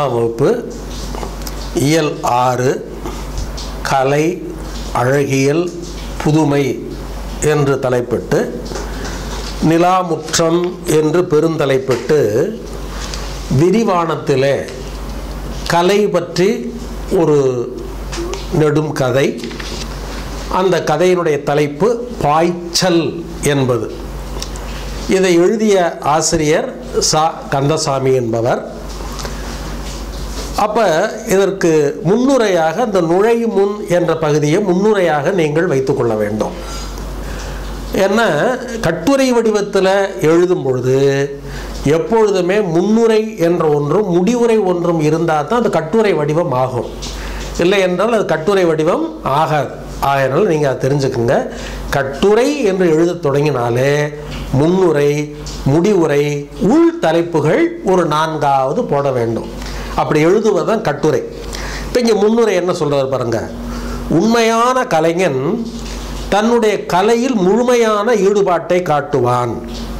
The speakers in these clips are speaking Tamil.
ஒன்றாம் வகுப்பு இயல் ஆறு கலை அழகியல் புதுமை என்று தலைப்பிட்டு நிலாமுற்றம் என்று பெருந்தலைப்பிட்டு விரிவானத்திலே கலை பற்றி ஒரு நெடும் கதை அந்த கதையினுடைய தலைப்பு பாய்ச்சல் என்பது இதை எழுதிய ஆசிரியர் சா கந்தசாமி என்பவர் அப்போ இதற்கு முன்னுரையாக இந்த நுழையும் முன் என்ற பகுதியை முன்னுரையாக நீங்கள் வைத்துக்கொள்ள வேண்டும் ஏன்னா கட்டுரை வடிவத்தில் எழுதும் பொழுது எப்பொழுதுமே முன்னுரை என்ற ஒன்றும் முடிவுரை ஒன்றும் இருந்தால் தான் அது கட்டுரை வடிவம் ஆகும் இல்லை என்றால் அது கட்டுரை வடிவம் ஆகாது ஆகையினால நீங்கள் அதை தெரிஞ்சுக்குங்க கட்டுரை என்று எழுதத் தொடங்கினாலே முன்னுரை முடிவுரை உள் தலைப்புகள் ஒரு நான்காவது போட வேண்டும் அப்படி எழுதுவதுதான் கட்டுரை இப்போ இங்கே முன்னுரை என்ன சொல்கிறார் பாருங்க உண்மையான கலைஞன் தன்னுடைய கலையில் முழுமையான ஈடுபாட்டை காட்டுவான்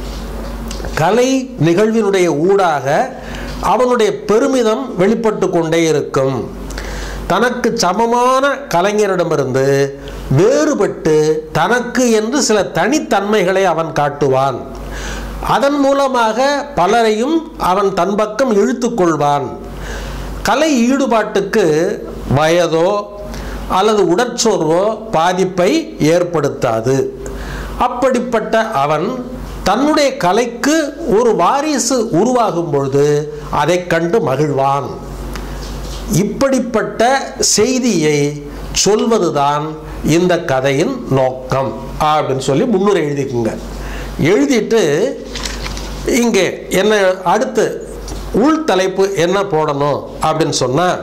கலை நிகழ்வினுடைய ஊடாக அவனுடைய பெருமிதம் வெளிப்பட்டு கொண்டே இருக்கும் தனக்கு சமமான கலைஞரிடமிருந்து வேறுபட்டு தனக்கு என்று சில தனித்தன்மைகளை அவன் காட்டுவான் அதன் மூலமாக பலரையும் அவன் தன் பக்கம் இழுத்து கொள்வான் கலை ஈடுபாட்டுக்கு வயதோ அல்லது உடற்சோர்வோ பாதிப்பை ஏற்படுத்தாது அப்படிப்பட்ட அவன் தன்னுடைய கலைக்கு ஒரு வாரிசு உருவாகும் பொழுது அதை கண்டு மகிழ்வான் இப்படிப்பட்ட செய்தியை சொல்வதுதான் இந்த கதையின் நோக்கம் அப்படின்னு சொல்லி முன்னுரை எழுதிக்குங்க எழுதிட்டு இங்கே என்ன அடுத்து உள் தலைப்பு என்ன போடணும் அப்படின்னு சொன்னால்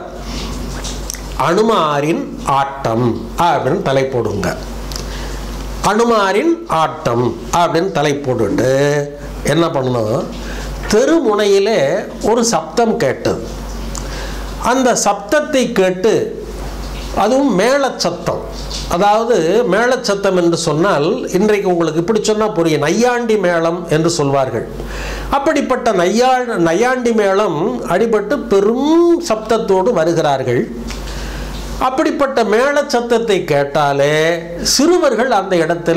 அனுமாரின் ஆட்டம் அப்படின்னு தலை போடுங்க அனுமாரின் ஆட்டம் அப்படின்னு தலை போட்டுட்டு என்ன பண்ணணும் தெருமுனையிலே ஒரு சப்தம் கேட்டது அந்த சப்தத்தை கேட்டு அதுவும் மேளச்சத்தம் அதாவது மேளச்சத்தம் என்று சொன்னால் இன்றைக்கு உங்களுக்கு இப்படி சொன்னால் புரியும் நையாண்டி மேளம் என்று சொல்வார்கள் அப்படிப்பட்ட நையா நையாண்டி மேளம் அடிபட்டு பெரும் சப்தத்தோடு வருகிறார்கள் அப்படிப்பட்ட மேளச்சத்தத்தை கேட்டாலே சிறுவர்கள் அந்த இடத்துல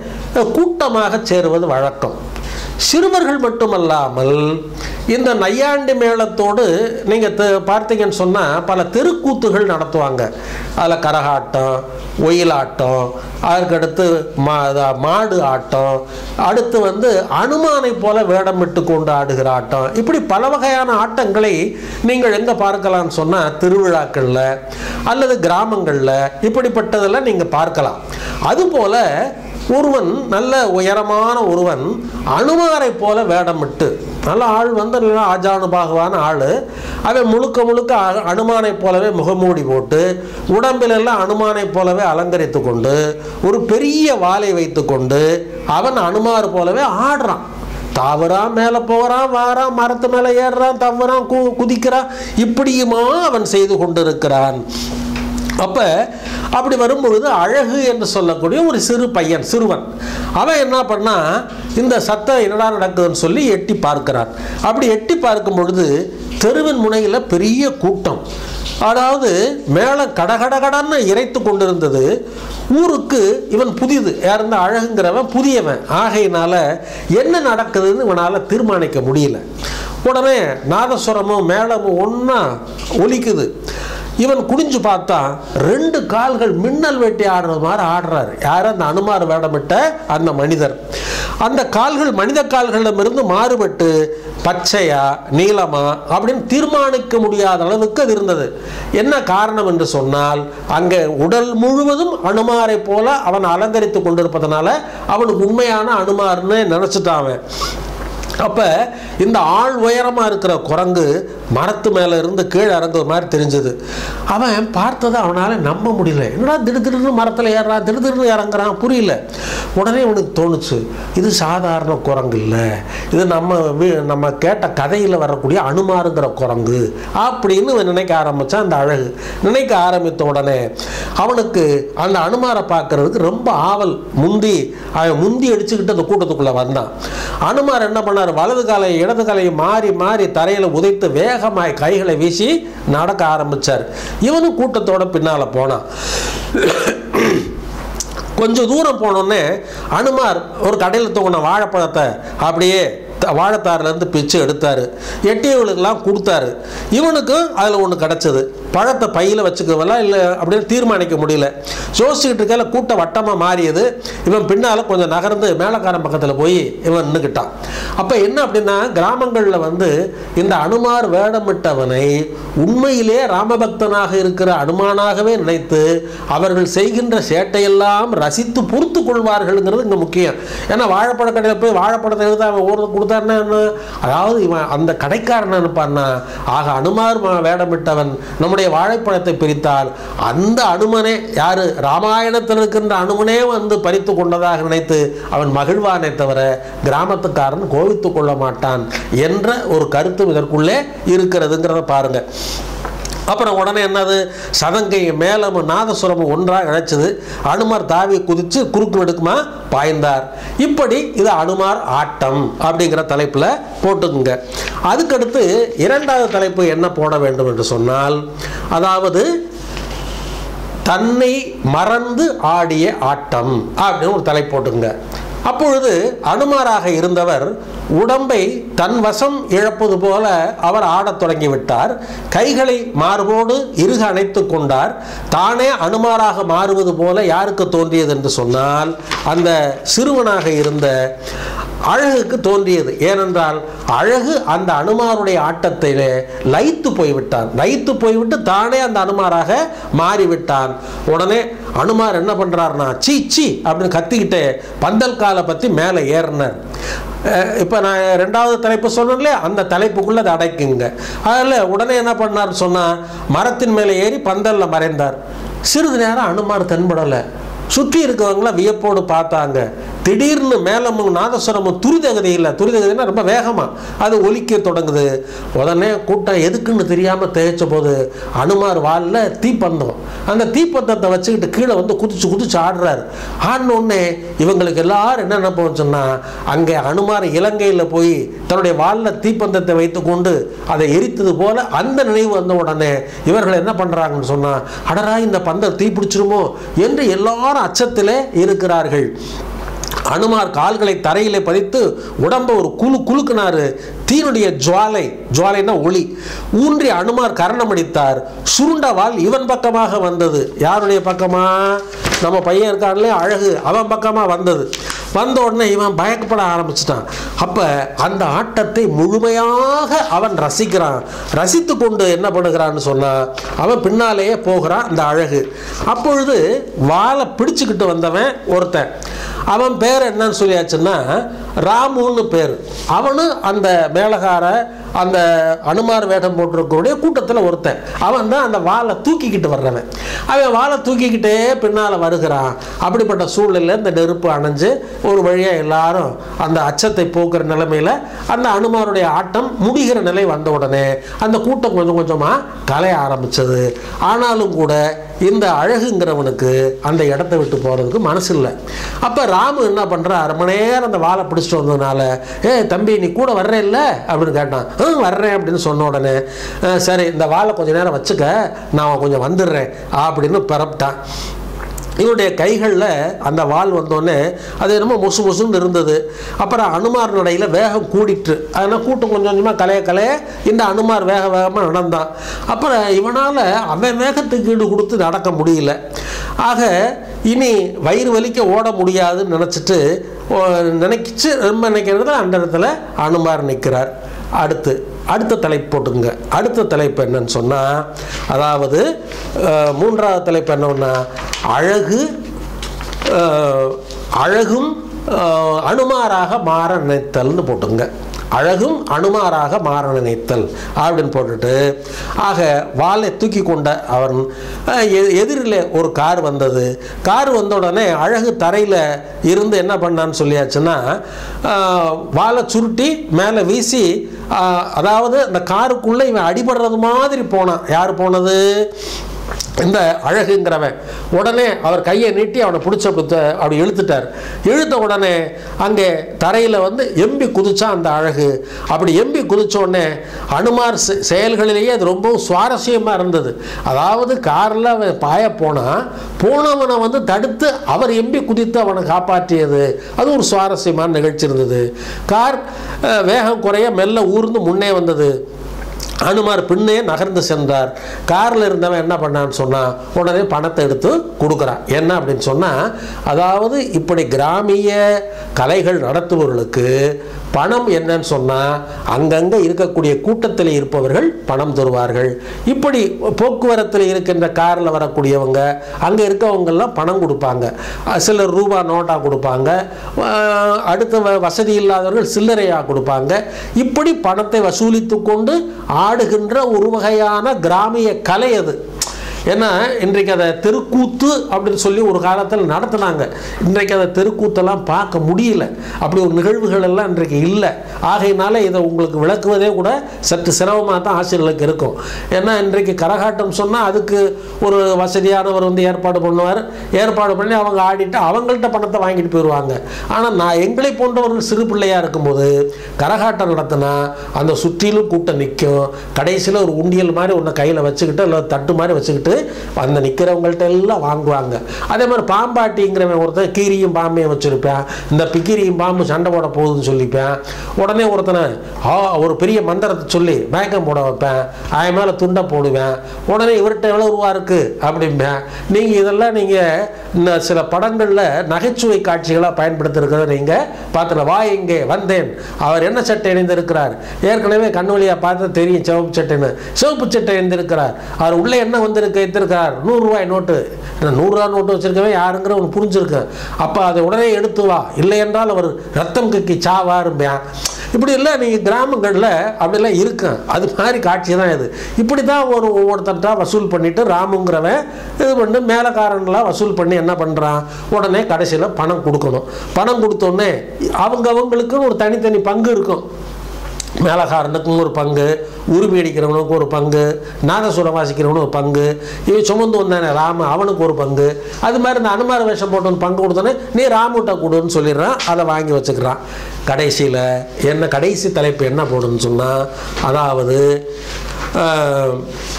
கூட்டமாக சேருவது வழக்கம் சிறுவர்கள் மட்டுமல்லாமல் இந்த நையாண்டி மேளத்தோடு நீங்கள் பார்த்தீங்கன்னு சொன்னால் பல தெருக்கூத்துகள் நடத்துவாங்க அதில் கரகாட்டம் ஒயிலாட்டம் அதற்கடுத்து மா மாடு ஆட்டம் அடுத்து வந்து அனுமானை போல வேடமிட்டு கொண்டு ஆடுகிற ஆட்டம் இப்படி பல வகையான ஆட்டங்களை நீங்கள் எங்கே பார்க்கலாம்னு சொன்னால் திருவிழாக்களில் அல்லது கிராமங்களில் இப்படிப்பட்டதெல்லாம் நீங்கள் பார்க்கலாம் அதுபோல் ஒருவன் நல்ல உயரமான ஒருவன் அனுமாரை போல வேடமிட்டு நல்ல ஆள் வந்து நல்லா ஆஜானுபாகுவான ஆள் அவன் முழுக்க முழுக்க அனுமானை போலவே முகமூடி போட்டு உடம்பிலெல்லாம் அனுமானை போலவே அலங்கரித்து கொண்டு ஒரு பெரிய வாளை வைத்து கொண்டு அவன் அனுமார் போலவே ஆடுறான் தாவறான் மேலே போகிறான் வாரான் மரத்து மேலே ஏறுறான் தவறான் கு குதிக்கிறான் இப்படியுமா அவன் செய்து கொண்டிருக்கிறான் அப்போ அப்படி வரும்பொழுது அழகு என்று சொல்லக்கூடிய ஒரு சிறு பையன் சிறுவன் அவன் என்ன பண்ணா இந்த சத்தம் என்னடா நடக்குதுன்னு சொல்லி எட்டி பார்க்கிறான் அப்படி எட்டி பார்க்கும் பொழுது தெருவின் முனையில் பெரிய கூட்டம் அதாவது மேலே கடகடகடன்னு இறைத்து கொண்டிருந்தது ஊருக்கு இவன் புதிது யார் இந்த அழகுங்கிறவன் புதியவன் ஆகையினால என்ன நடக்குதுன்னு இவனால் தீர்மானிக்க முடியல உடனே நாதஸ்வரமும் மேளமும் ஒன்றா ஒலிக்குது இவன் குடிஞ்சு பார்த்தா ரெண்டு கால்கள் மின்னல் வெட்டி ஆடுறது மாதிரி ஆடுறாரு யார் அந்த அனுமார் வேடமிட்ட அந்த மனிதர் அந்த கால்கள் மனித கால்களிடமிருந்து மாறுபட்டு பச்சையா நீளமா அப்படின்னு தீர்மானிக்க முடியாத அளவுக்கு அது இருந்தது என்ன காரணம் என்று சொன்னால் அங்கே உடல் முழுவதும் அனுமாரை போல அவன் அலங்கரித்து கொண்டிருப்பதனால அவனுக்கு உண்மையான அனுமார்னு நினச்சிட்டான் அவன் அப்போ இந்த ஆள் உயரமாக இருக்கிற குரங்கு மரத்து மேலே இருந்து கீழே இறங்குற மாதிரி தெரிஞ்சது அவன் பார்த்ததை அவனால் நம்ப முடியல என்னடா திடுதிடுன்னு மரத்தில் ஏறுறான் திடுதிடுன்னு இறங்குறான் புரியல உடனே அவனுக்கு தோணுச்சு இது சாதாரண குரங்கு இல்லை இது நம்ம வீ- நம்ம கேட்ட கதையில் வரக்கூடிய அனுமாருங்கிற குரங்கு அப்படின்னு இவன் நினைக்க ஆரம்பித்தான் அந்த அழகு நினைக்க ஆரம்பித்த உடனே அவனுக்கு அந்த அனுமாரை பார்க்கறதுக்கு ரொம்ப ஆவல் முந்தி அவன் முந்தி அடிச்சுக்கிட்டு அந்த கூட்டத்துக்குள்ளே வந்தான் அனுமார் என்ன பண்ணார் வலது காலை இடது காலை மாறி மாறி தரையில் உதைத்து வேக வேகமாய் கைகளை வீசி நடக்க ஆரம்பிச்சார் இவனும் கூட்டத்தோட பின்னால போனான் கொஞ்சம் தூரம் போனோடனே அனுமார் ஒரு கடையில் தூங்கின வாழைப்பழத்தை அப்படியே த- வாழைத்தாறுலேருந்து பிச்சு எடுத்தார் எட்டியவளுக்கெல்லாம் கொடுத்தாரு இவனுக்கும் அதில் ஒன்று கிடச்சிது பழத்தை பையில் வச்சுக்கவெல்லாம் இல்லை அப்படின்னு தீர்மானிக்க முடியல யோசிச்சுக்கிட்டு இருக்கையில கூட்டம் வட்டமாக மாறியது இவன் பின்னால் கொஞ்சம் நகர்ந்து மேலக்காரன் பக்கத்தில் போய் இவன் நின்றுக்கிட்டான் அப்போ என்ன அப்படின்னா கிராமங்களில் வந்து இந்த அனுமார் வேடமிட்டவனை உண்மையிலே ராமபக்தனாக இருக்கிற அனுமானாகவே நினைத்து அவர்கள் செய்கின்ற சேட்டையெல்லாம் ரசித்து பொறுத்து கொள்வார்கள்ங்கிறது இங்கே முக்கியம் ஏன்னா வாழைப்பழ கடையில் போய் வாழைப்பழத்தை எழுத அவன் ஒரு கொடுத்தாருன்னா என்ன அதாவது இவன் அந்த கடைக்காரன் நினைப்பான்னா ஆக அனுமார் ம- வேடமிட்டவன் நம்முடைய வாழைப்பழத்தை பிரித்தால் அந்த அனுமனே யாரு ராமாயணத்தில் இருக்கின்ற அனுமனே வந்து பறித்து கொண்டதாக நினைத்து அவன் மகிழ்வானே தவிர கிராமத்துக்காரன் கோவித்துக் கொள்ள மாட்டான் என்ற ஒரு கருத்தும் இதற்குள்ளே இருக்கிறதுங்கிறத பாருங்க அப்புறம் உடனே என்னது சதங்கையும் மேலமும் நாதசுரமும் ஒன்றாக இழைச்சது அனுமார் தாவி குதிச்சு குறுக்கு நெடுக்குமா பாய்ந்தார் இப்படி இது அனுமார் ஆட்டம் அப்படிங்கிற தலைப்பில் போட்டுக்குங்க அதுக்கடுத்து இரண்டாவது தலைப்பு என்ன போட வேண்டும் என்று சொன்னால் அதாவது தன்னை மறந்து ஆடிய ஆட்டம் அப்படின்னு ஒரு தலை போட்டுங்க அப்பொழுது அனுமாராக இருந்தவர் உடம்பை தன் வசம் இழப்பது போல அவர் ஆடத் தொடங்கிவிட்டார் கைகளை மார்போடு இறுக அணைத்து கொண்டார் தானே அனுமாராக மாறுவது போல யாருக்கு தோன்றியது என்று சொன்னால் அந்த சிறுவனாக இருந்த அழகுக்கு தோன்றியது ஏனென்றால் அழகு அந்த அனுமாருடைய ஆட்டத்திலே லயித்து போய்விட்டான் லயித்து போய்விட்டு தானே அந்த அனுமாராக மாறிவிட்டான் உடனே அனுமார் என்ன பண்றாருன்னா சீ சீ அப்படின்னு கத்திக்கிட்டு பந்தல் காலை பற்றி மேலே ஏறினார் இப்போ நான் ரெண்டாவது தலைப்பு சொன்னேன் இல்லையா அந்த தலைப்புக்குள்ளே அதை அடைக்குங்க அதில் உடனே என்ன பண்ணார் சொன்னால் மரத்தின் மேலே ஏறி பந்தலில் மறைந்தார் சிறிது நேரம் அனுமார் தென்படலை சுற்றி இருக்கவங்களாம் வியப்போடு பார்த்தாங்க திடீர்னு மேலமும் நாதஸ்வரமும் துரிதகதி இல்லை துரிதகதினா ரொம்ப வேகமாக அது ஒலிக்க தொடங்குது உடனே கூட்டம் எதுக்குன்னு தெரியாமல் தேய்ச்ச போது அனுமார் வாலில் தீப்பந்தம் அந்த தீப்பந்தத்தை வச்சுக்கிட்டு கீழே வந்து குதிச்சு குதிச்சு ஆடுறாரு ஆடின உடனே இவங்களுக்கு எல்லாரும் என்ன நினைப்போம் சொன்னால் அங்கே அனுமார் இலங்கையில் போய் தன்னுடைய வாலில் தீப்பந்தத்தை வைத்துக்கொண்டு அதை எரித்தது போல அந்த நினைவு வந்த உடனே இவர்கள் என்ன பண்ணுறாங்கன்னு சொன்னால் அடரா இந்த பந்தல் தீ பிடிச்சிருமோ என்று எல்லாரும் அச்சத்திலே இருக்கிறார்கள் அனுமார் கால்களை தரையிலே பதித்து உடம்ப ஒரு குழு குலுக்குனாரு தீனுடைய ஜுவாலை ஜுவாலைன்னா ஒளி ஊன்றி அனுமார் கரணம் அடித்தார் சுருண்ட வாள் இவன் பக்கமாக வந்தது யாருடைய பக்கமா நம்ம பையன் இருக்கான்லே அழகு அவன் பக்கமாக வந்தது வந்த உடனே இவன் பயக்கப்பட ஆரம்பிச்சிட்டான் அப்போ அந்த ஆட்டத்தை முழுமையாக அவன் ரசிக்கிறான் ரசித்து கொண்டு என்ன பண்ணுகிறான்னு சொன்னால் அவன் பின்னாலேயே போகிறான் அந்த அழகு அப்பொழுது வாளை பிடிச்சுக்கிட்டு வந்தவன் ஒருத்தன் அவன் பேர் என்னன்னு சொல்லியாச்சுன்னா ராமுன்னு பேர் அவனும் அந்த மேலகார அந்த அனுமார் வேடம் போட்டிருக்கக்கூடிய கூட்டத்தில் ஒருத்தன் அவன் தான் அந்த வாளை தூக்கிக்கிட்டு வர்றவன் அவன் வாளை தூக்கிக்கிட்டே பின்னால் வருகிறான் அப்படிப்பட்ட சூழ்நிலையில் இந்த நெருப்பு அணைஞ்சு ஒரு வழியாக எல்லாரும் அந்த அச்சத்தை போக்குற நிலைமையில் அந்த அனுமாருடைய ஆட்டம் முடிகிற நிலை வந்த உடனே அந்த கூட்டம் கொஞ்சம் கொஞ்சமாக கலைய ஆரம்பிச்சது ஆனாலும் கூட இந்த அழகுங்கிறவனுக்கு அந்த இடத்த விட்டு போகிறதுக்கு மனசு இல்லை அப்போ ராமு என்ன பண்ணுறா அரை மணி நேரம் அந்த வாழை பிடிச்சிட்டு வந்ததுனால ஏ தம்பி நீ கூட வர்ற இல்லை அப்படின்னு கேட்டான் ம் வர்றேன் அப்படின்னு சொன்ன உடனே "அஹ், சரி இந்த வாழை கொஞ்ச நேரம் வச்சுக்க நான் கொஞ்சம் வந்துடுறேன் அப்படின்னு பிறப்பிட்டான் இவனுடைய கைகளில் அந்த வாள் வந்தோடனே அது என்னமோ மொசு மொசுன்னு இருந்தது அப்புறம் அனுமார் நடையில் வேகம் கூடிட்டு அதனால் கூட்டம் கொஞ்சம் கொஞ்சமாக கலைய கலைய இந்த அனுமார் வேக வேகமாக நடந்தான் அப்புறம் இவனால் அவன் வேகத்துக்கு ஈடு கொடுத்து நடக்க முடியல ஆக இனி வயிறு வலிக்க ஓட முடியாதுன்னு நினச்சிட்டு நினைக்கிச்சு ரொம்ப நினைக்கிறது அந்த இடத்துல அனுமார் நிற்கிறார் அடுத்து அடுத்த தலைப்பு போட்டுங்க அடுத்த தலைப்பு என்னன்னு சொன்னால் அதாவது அஹ், மூன்றாவது தலைப்பு என்னன்னா அழகு அஹ், அழகும் அஹ், அனுமாராக மாற நினைத்தல்னு போட்டுங்க அழகும் அனுமாராக மாற நினைத்தல் அப்படின்னு போட்டுட்டு ஆக வாளை தூக்கி கொண்ட அவன் அஹ், எ- எதிரில் ஒரு கார் வந்தது கார் வந்த உடனே அழகு தரையில் இருந்து என்ன பண்ணான்னு சொல்லியாச்சுன்னா அஹ், வாளை சுருட்டி மேலே வீசி அஹ், அதாவது அந்த காருக்குள்ளே இவன் அடிபடுறது மாதிரி போனான் யார் போனது இந்த அழகுங்கிறவன் உடனே அவர் கையை நீட்டி அவனை பிடிச்ச அப்படி த- அப்படி இழுத்துட்டார் இழுத்த உடனே அங்கே தரையில் வந்து எம்பி குதிச்சான் அந்த அழகு அப்படி எம்பி குதிச்ச உடனே அனுமார் செ- செயல்களிலேயே அது ரொம்பவும் சுவாரஸ்யமாக இருந்தது அதாவது காரில் அவன் பாய போனான் போனவனை வந்து தடுத்து அவர் எம்பி குதித்து அவனை காப்பாற்றியது அது ஒரு சுவாரஸ்யமான நிகழ்ச்சி இருந்தது கார் அஹ், வேகம் குறைய மெல்ல ஊர்ந்து முன்னே வந்தது அனுமார் பின்னே நகர்ந்து சென்றார் காரில் இருந்தவன் என்ன பண்ணான்னு சொன்னான் உடனே பணத்தை எடுத்து கொடுக்குறான் என்ன அப்படின்னு சொன்னால் அதாவது இப்படி கிராமிய கலைகள் நடத்துபவர்களுக்கு பணம் என்னன்னு சொன்னால் அங்கங்கே இருக்கக்கூடிய கூட்டத்தில் இருப்பவர்கள் பணம் தருவார்கள் இப்படி போக்குவரத்தில் இருக்கின்ற காரில் வரக்கூடியவங்க அங்கே இருக்கவங்கெல்லாம் பணம் கொடுப்பாங்க அஹ் சிலர் ரூபா நோட்டாக கொடுப்பாங்க அஹ் அடுத்த வ- வசதி இல்லாதவர்கள் சில்லறையாக கொடுப்பாங்க இப்படி பணத்தை வசூலித்து கொண்டு ஆடுகின்ற ஒரு வகையான கிராமிய கலை அது ஏன்னா இன்றைக்கு அதை தெருக்கூத்து அப்படின்னு சொல்லி ஒரு காலத்தில் நடத்துனாங்க இன்றைக்கு அதை தெருக்கூத்தெல்லாம் பார்க்க முடியல அப்படி ஒரு நிகழ்வுகள் எல்லாம் இன்றைக்கு இல்லை ஆகையினால இதை உங்களுக்கு விளக்குவதே கூட சற்று சிரமமாக தான் ஆசிரியர்களுக்கு இருக்கும் ஏன்னா இன்றைக்கு கரகாட்டம் சொன்னால் அதுக்கு ஒரு வசதியானவர் வந்து ஏற்பாடு பண்ணுவார் ஏற்பாடு பண்ணி அவங்க ஆடிட்டு அவங்கள்ட்ட பணத்தை வாங்கிட்டு போயிடுவாங்க ஆனால் நான் எங்களை போன்றவர்கள் சிறு பிள்ளையாக இருக்கும்போது கரகாட்டம் நடத்தினா அந்த சுற்றிலும் கூட்டம் நிற்கும் கடைசியில் ஒரு உண்டியல் மாதிரி ஒன்று கையில் வச்சுக்கிட்டு இல்லை தட்டு மாதிரி வச்சுக்கிட்டு அந்த நிற்கிறவங்கள்ட்ட எல்லாம் வாங்குவாங்க அதே மாதிரி பாம்பாட்டிங்கிறவன் ஒருத்தன் கீரியும் பாம்பையும் வச்சுருப்பேன் இந்த பிக்கிரியும் பாம்பு சண்டை போட போகுதுன்னு சொல்லிப்பேன் உடனே ஒருத்தனை ஆ ஒரு பெரிய மந்திரத்தை சொல்லி மயக்கம் போட வைப்பேன் அவன் மேலே துண்டை போடுவேன் உடனே இவர்கிட்ட எவ்வளோ ரூபா இருக்குது அப்படிம்பேன் நீங்கள் இதெல்லாம் நீங்கள் இந்த சில படங்களில் நகைச்சுவை காட்சிகளாக பயன்படுத்திருக்கிறத நீங்கள் பார்த்துல வா இங்கே வந்தேன் அவர் என்ன சட்டை அணிந்திருக்கிறார் ஏற்கனவே கண் வழியாக பார்த்து தெரியும் சிவப்பு சட்டைன்னு சிவப்பு சட்டை அணிந்திருக்கிறார் அவர் உள்ளே என்ன வந்திருக்கு வைத்திருக்கிறார் நூறுரூவாய் நோட்டு என்ன நூறுரூவா நோட்டு வச்சிருக்கவே யாருங்கிற ஒன்று புரிஞ்சிருக்கு அப்போ அதை உடனே எடுத்து வா இல்லை என்றால் அவர் ரத்தம் கக்கி சாவாரும்பேன் இப்படி இல்லை நீங்கள் கிராமங்களில் அப்படிலாம் இருக்கும் அது மாதிரி காட்சி தான் இது இப்படி தான் ஒரு ஒவ்வொருத்தர்கிட்ட வசூல் பண்ணிட்டு ராமுங்கிறவன் இது பண்ணி மேலக்காரன்லாம் வசூல் பண்ணி என்ன பண்ணுறான் உடனே கடைசியில் பணம் கொடுக்கணும் பணம் கொடுத்தோடனே அவங்க அவங்களுக்குன்னு ஒரு தனித்தனி பங்கு இருக்கும் மேலகாரனுக்கும் ஒரு பங்கு உரிமை அடிக்கிறவனுக்கு ஒரு பங்கு நாதசுரம் வாசிக்கிறவனுக்கு ஒரு பங்கு இவன் சுமந்து வந்தானே ராம அவனுக்கு ஒரு பங்கு அது மாதிரி இந்த அனுமார வேஷம் போட்டவன் பங்கு கொடுத்தோன்னே நீ ராமுட்ட கொடுன்னு சொல்லிடுறான் அதை வாங்கி வச்சுக்கிறான் கடைசியில் என்ன கடைசி தலைப்பு என்ன போடுன்னு சொன்னால் அதாவது ஆஹ்,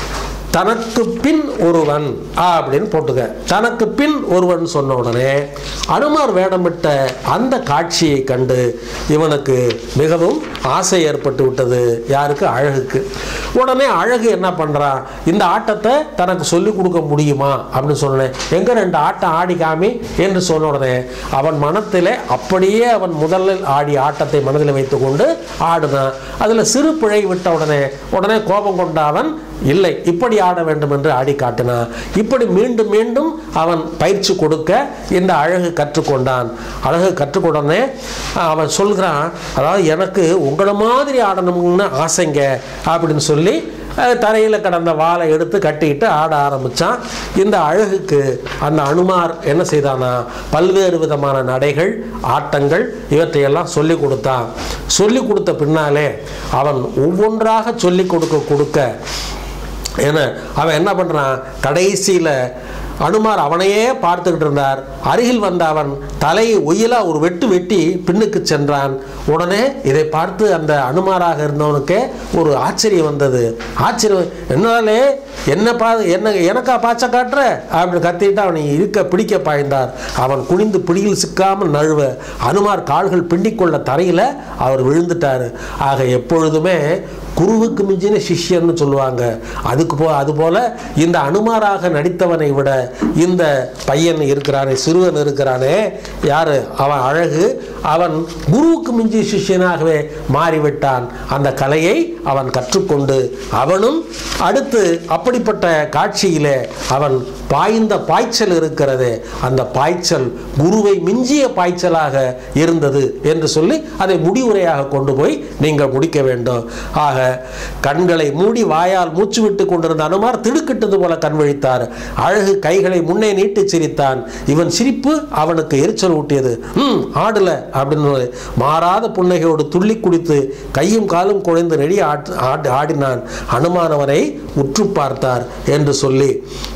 தனக்கு பின் ஒருவன் அப்படின்னு போட்டுக்க தனக்கு பின் ஒருவன் சொன்ன உடனே அனுமார் வேடமிட்ட அந்த காட்சியை கண்டு இவனுக்கு மிகவும் ஆசை ஏற்பட்டு விட்டது யாருக்கு அழகுக்கு உடனே அழகு என்ன பண்ணுறான் இந்த ஆட்டத்தை தனக்கு சொல்லிக் கொடுக்க முடியுமா அப்படின்னு சொன்னேன் எங்க ரெண்டு ஆட்டம் ஆடி காமி என்று சொன்ன உடனே அவன் மனத்திலே அப்படியே அவன் முதலில் ஆடி ஆட்டத்தை மனதில் வைத்துக்கொண்டு ஆடினான் அதில் சிறு பிழை விட்ட உடனே உடனே கோபம் கொண்ட அவன் இல்லை இப்படி ஆட வேண்டும் என்று ஆடி காட்டினான் இப்படி மீண்டும் மீண்டும் அவன் பயிற்சி கொடுக்க இந்த அழகு கற்றுக்கொண்டான் அழகு கற்றுக்கொண்டனே அவன் சொல்கிறான் அதாவது எனக்கு உங்களை மாதிரி ஆடணும்னு ஆசைங்க அப்படின்னு சொல்லி தரையில் கடந்த வாளை எடுத்து கட்டிக்கிட்டு ஆட ஆரம்பித்தான் இந்த அழகுக்கு அந்த அனுமார் என்ன செய்தானா பல்வேறு விதமான நடைகள் ஆட்டங்கள் இவற்றையெல்லாம் சொல்லி கொடுத்தான் சொல்லி கொடுத்த பின்னாலே அவன் ஒவ்வொன்றாக சொல்லி கொடுக்க கொடுக்க ஏன்னா அவன் என்ன பண்ணுறான் கடைசியில் அனுமார் அவனையே பார்த்துக்கிட்டு இருந்தார் அருகில் வந்த அவன் தலையை ஒயிலா ஒரு வெட்டு வெட்டி பின்னுக்கு சென்றான் உடனே இதை பார்த்து அந்த அனுமாராக இருந்தவனுக்கே ஒரு ஆச்சரியம் வந்தது ஆச்சரியம் என்னாலே என்ன பா என்ன எனக்கா பாய்ச்ச காட்டுற அப்படின்னு கத்திட்டு அவனை இருக்க பிடிக்க பாய்ந்தார் அவன் குனிந்து பிடியில் சிக்காமல் நழுவ அனுமார் கால்கள் பிண்டிக்கொள்ள தரையில் அவர் விழுந்துட்டார் ஆக எப்பொழுதுமே குருவுக்கு மிஞ்சின சிஷ்யன்னு சொல்லுவாங்க அதுக்கு போ அதுபோல இந்த அனுமாராக நடித்தவனை விட இந்த பையன் இருக்கிறானே சிறுவன் இருக்கிறானே யாரு அவன் அழகு அவன் குருவுக்கு மிஞ்சிய சிஷ்யனாகவே மாறிவிட்டான் அந்த கலையை அவன் கற்றுக்கொண்டு அவனும் அடுத்து அப்படிப்பட்ட காட்சியிலே அவன் பாய்ந்த பாய்ச்சல் இருக்கிறதே அந்த பாய்ச்சல் குருவை மிஞ்சிய பாய்ச்சலாக இருந்தது என்று சொல்லி அதை முடிவுரையாக கொண்டு போய் நீங்கள் முடிக்க வேண்டும் ஆக கண்களை மூடி வாயால் மூச்சு விட்டு கொண்டிருந்த அனுமார் திடுக்கிட்டது போல கண் விழித்தார் அழகு கைகளை முன்னே நீட்டி சிரித்தான் இவன் சிரிப்பு அவனுக்கு எரிச்சல் ஊட்டியது ம் ஆடல அப்படின்னு மாறாத புன்னகையோடு துள்ளி குடித்து கையும் காலும் குழைந்து நெடி ஆட்- ஆட்- ஆடினான் அனுமான் அவரை உற்று பார்த்தார் என்று சொல்லி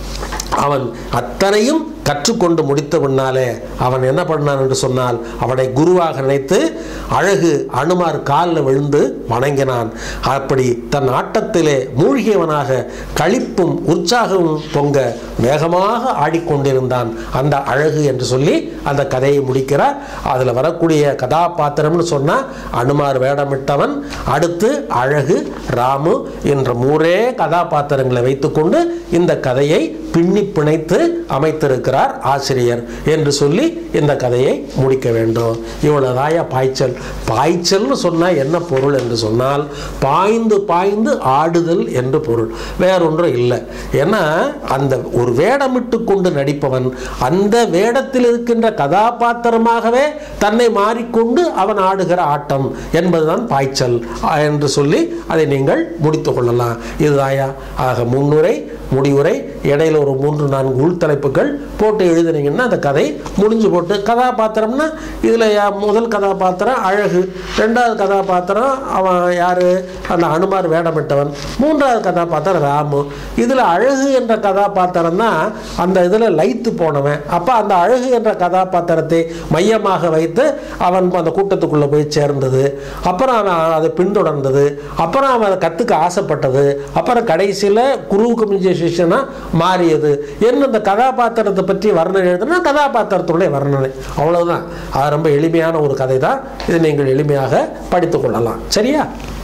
அவன் அத்தனையும் கற்றுக்கொண்டு முடித்த பின்னாலே அவன் என்ன பண்ணான் என்று சொன்னால் அவனை குருவாக நினைத்து அழகு அனுமார் காலில் விழுந்து வணங்கினான் அப்படி தன் ஆட்டத்திலே மூழ்கியவனாக களிப்பும் உற்சாகமும் பொங்க வேகமாக ஆடிக்கொண்டிருந்தான் அந்த அழகு என்று சொல்லி அந்த கதையை முடிக்கிறார் அதில் வரக்கூடிய கதாபாத்திரம்னு சொன்னால் அனுமார் வேடமிட்டவன் அடுத்து அழகு ராமு என்ற மூரே கதாபாத்திரங்களை வைத்துக்கொண்டு இந்த கதையை பின்னி பிணைத்து அமைத்திருக்கிறார் ஆசிரியர் என்று சொல்லி இந்த கதையை முடிக்க வேண்டும் இவ்வளவுதாயா பாய்ச்சல் பாய்ச்சல்னு சொன்னால் என்ன பொருள் என்று சொன்னால் பாய்ந்து பாய்ந்து ஆடுதல் என்று பொருள் வேறொன்றும் இல்லை ஏன்னா அந்த ஒரு வேடமிட்டு கொண்டு நடிப்பவன் அந்த வேடத்தில் இருக்கின்ற கதாபாத்திரமாகவே தன்னை மாறிக்கொண்டு அவன் ஆடுகிற ஆட்டம் என்பதுதான் பாய்ச்சல் ஆ, என்று சொல்லி அதை நீங்கள் முடித்து கொள்ளலாம் இதுதாயா ஆக முன்னுரை முடிவுரை இடையில ஒரு மூன்று நான்கு உள்தலைப்புகள் போட்டு எழுதுனீங்கன்னா அந்த கதை முடிஞ்சு போட்டு கதாபாத்திரம்னா இதில் முதல் கதாபாத்திரம் அழகு ரெண்டாவது கதாபாத்திரம் அவன் யார் அந்த அனுமார் வேடமிட்டவன் மூன்றாவது கதாபாத்திரம் ராமு இதில் அழகு என்ற கதாபாத்திரம் தான் அந்த இதில் லைத்து போனவன் அப்போ அந்த அழகு என்ற கதாபாத்திரத்தை மையமாக வைத்து அவன் அந்த கூட்டத்துக்குள்ளே போய் சேர்ந்தது அப்புறம் அவன் அதை பின்தொடர்ந்தது அப்புறம் அவன் அதை கற்றுக்க ஆசைப்பட்டது அப்புறம் கடைசியில் குருவுக்கு மிஞ்சிய சிஷ்யனா மாறியது என்ன இந்த கதாபாத்திரத்தை பற்றி வர்ணனை எழுதுனா கதாபாத்திரத்துடைய வர்ணனை அவ்வளவுதான் அது ரொம்ப எளிமையான ஒரு கதை தான் இதை நீங்கள் எளிமையாக படித்துக் கொள்ளலாம் சரியா